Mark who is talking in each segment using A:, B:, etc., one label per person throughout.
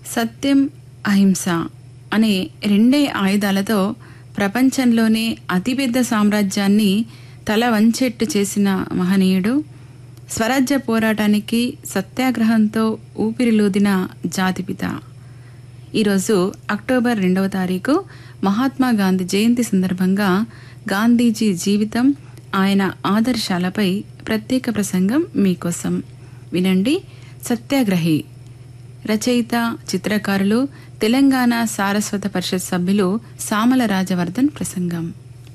A: సత్యం అహింస అనే రెండే ఆయుధాలతో ప్రపంచంలోనే అతిపెద్ద సామ్రాజ్యాన్ని తల వంచెట్టు చేసిన మహనీయుడు స్వరాజ్య పోరాటానికి సత్యాగ్రహంతో ఊపిరిలూదిన జాతిపిత ఈరోజు అక్టోబర్ రెండవ తారీఖు మహాత్మా గాంధీ జయంతి సందర్భంగా గాంధీజీ జీవితం ఆయన ఆదర్శాలపై ప్రత్యేక ప్రసంగం మీకోసం వినండి సత్యాగ్రహి రచయిత చిత్రకారులు తెలంగాణ సారస్వత పరిషత్ సభ్యులు సామల రాజవర్ధన్ ప్రసంగం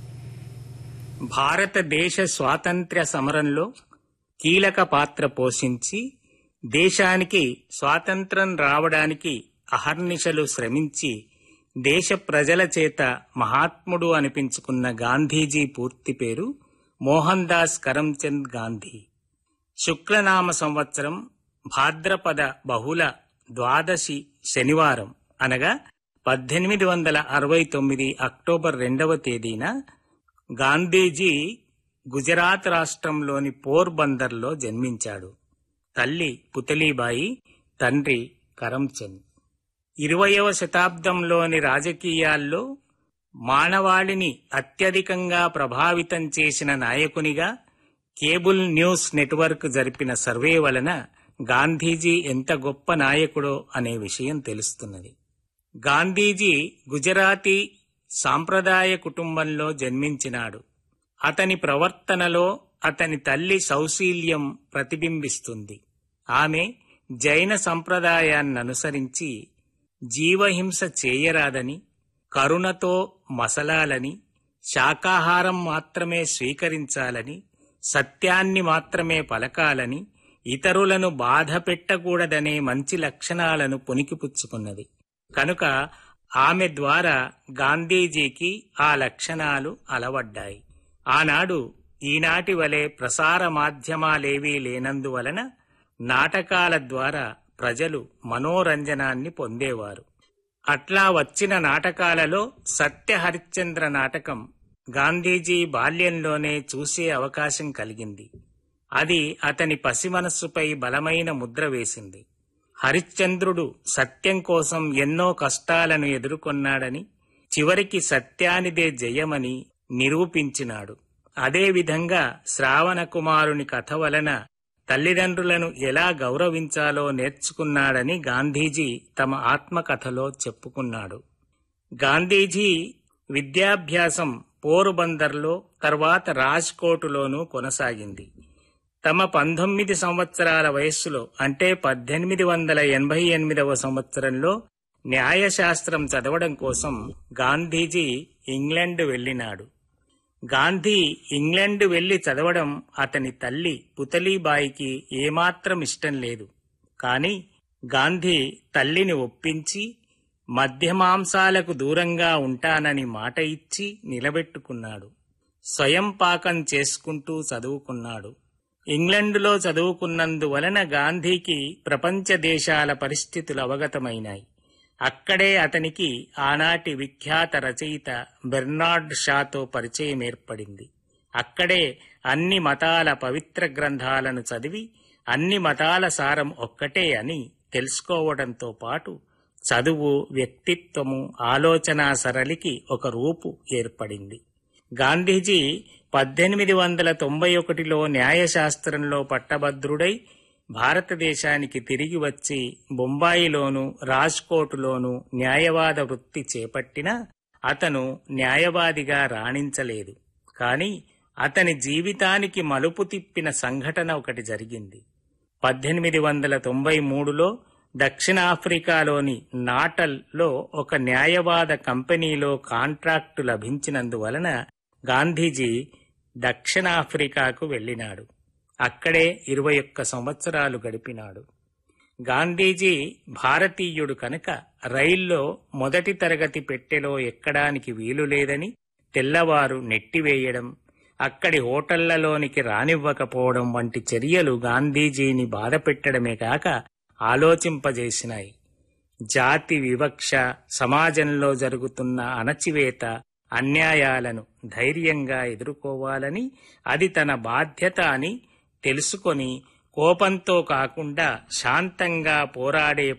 B: భారతదేశ స్వాతంత్ర్య సమరంలో కీలక పాత్ర పోషించి దేశానికి స్వాతంత్రం రావడానికి అహర్నిశలు శ్రమించి దేశ ప్రజల చేత మహాత్ముడు అనిపించుకున్న గాంధీజీ పూర్తి పేరు మోహన్ దాస్ కరంచంద్ గాంధీ శుక్లనామ సంవత్సరం భాద్రపద బహుళ ద్వాదశి శనివారం అనగా పద్దెనిమిది వందల అరవై తొమ్మిది అక్టోబర్ రెండవ తేదీన గాంధీజీ గుజరాత్ రాష్ట్రంలోని పోర్బందర్లో జన్మించాడు తల్లి పుతలీబాయి తండ్రి కరంచంద్ ఇరవయవ శతాబ్దంలోని రాజకీయాల్లో మానవాళిని అత్యధికంగా ప్రభావితం చేసిన నాయకునిగా కేబుల్ న్యూస్ నెట్వర్క్ జరిపిన సర్వే వలన గాంధీజీ ఎంత గొప్ప నాయకుడో అనే విషయం తెలుస్తున్నది గాంధీజీ గుజరాతీ సాంప్రదాయ కుటుంబంలో జన్మించినాడు అతని ప్రవర్తనలో అతని తల్లి సౌశీల్యం ప్రతిబింబిస్తుంది ఆమె జైన సంప్రదాయాన్ని అనుసరించి జీవహింస చేయరాదని కరుణతో మసలాలని శాకాహారం మాత్రమే స్వీకరించాలని సత్యాన్ని మాత్రమే పలకాలని ఇతరులను బాధ పెట్టకూడదనే మంచి లక్షణాలను పునికిపుచ్చుకున్నది కనుక ఆమె ద్వారా గాంధీజీకి ఆ లక్షణాలు అలవడ్డాయి ఆనాడు ఈనాటి వలె ప్రసార మాధ్యమాలేవీ లేనందువలన నాటకాల ద్వారా ప్రజలు మనోరంజనాన్ని పొందేవారు అట్లా వచ్చిన నాటకాలలో సత్య హరిశ్చంద్ర నాటకం గాంధీజీ బాల్యంలోనే చూసే అవకాశం కలిగింది అది అతని పసిమనస్సుపై బలమైన ముద్ర వేసింది హరిశ్చంద్రుడు సత్యం కోసం ఎన్నో కష్టాలను ఎదుర్కొన్నాడని చివరికి సత్యానిదే జయమని నిరూపించినాడు అదేవిధంగా శ్రావణ కుమారుని కథ వలన తల్లిదండ్రులను ఎలా గౌరవించాలో నేర్చుకున్నాడని గాంధీజీ తమ ఆత్మకథలో చెప్పుకున్నాడు గాంధీజీ విద్యాభ్యాసం పోరుబందర్లో తర్వాత రాజ్కోటులోనూ కొనసాగింది తమ పంతొమ్మిది సంవత్సరాల వయస్సులో అంటే పద్దెనిమిది వందల ఎనభై ఎనిమిదవ సంవత్సరంలో న్యాయశాస్త్రం చదవడం కోసం గాంధీజీ ఇంగ్లాండ్ వెళ్ళినాడు గాంధీ ఇంగ్లాండ్ వెళ్లి చదవడం అతని తల్లి పుతలీబాయికి ఏమాత్రం ఇష్టం లేదు కాని గాంధీ తల్లిని ఒప్పించి మద్యమాంసాలకు దూరంగా ఉంటానని మాట ఇచ్చి నిలబెట్టుకున్నాడు స్వయం పాకం చేసుకుంటూ చదువుకున్నాడు ఇంగ్లండులో చదువుకున్నందువలన గాంధీకి ప్రపంచ దేశాల పరిస్థితులు అవగతమైనాయి అక్కడే అతనికి ఆనాటి విఖ్యాత రచయిత బెర్నార్డ్ షాతో పరిచయం ఏర్పడింది అక్కడే అన్ని మతాల పవిత్ర గ్రంథాలను చదివి అన్ని మతాల సారం ఒక్కటే అని తెలుసుకోవడంతో పాటు చదువు వ్యక్తిత్వము ఆలోచనా సరళికి ఒక రూపు ఏర్పడింది గాంధీజీ పద్దెనిమిది వందల తొంభై ఒకటిలో న్యాయశాస్త్రంలో పట్టభద్రుడై భారతదేశానికి తిరిగి వచ్చి బొంబాయిలోను రాజ్కోటులోను న్యాయవాద వృత్తి చేపట్టినా అతను న్యాయవాదిగా రాణించలేదు కాని అతని జీవితానికి మలుపు తిప్పిన సంఘటన ఒకటి జరిగింది పద్దెనిమిది వందల తొంభై మూడులో దక్షిణాఫ్రికాలోని నాటల్లో ఒక న్యాయవాద కంపెనీలో కాంట్రాక్టు లభించినందువలన గాంధీజీ దక్షిణాఫ్రికాకు వెళ్ళినాడు అక్కడే ఇరవై ఒక్క సంవత్సరాలు గడిపినాడు గాంధీజీ భారతీయుడు కనుక రైల్లో మొదటి తరగతి పెట్టెలో ఎక్కడానికి వీలు లేదని తెల్లవారు నెట్టివేయడం అక్కడి హోటళ్లలోనికి రానివ్వకపోవడం వంటి చర్యలు గాంధీజీని బాధపెట్టడమే కాక ఆలోచింపజేసినాయి జాతి వివక్ష సమాజంలో జరుగుతున్న అణచివేత అన్యాయాలను ధైర్యంగా ఎదుర్కోవాలని అది తన బాధ్యత అని తెలుసుకొని కోపంతో కాకుండా శాంతంగా పోరాడే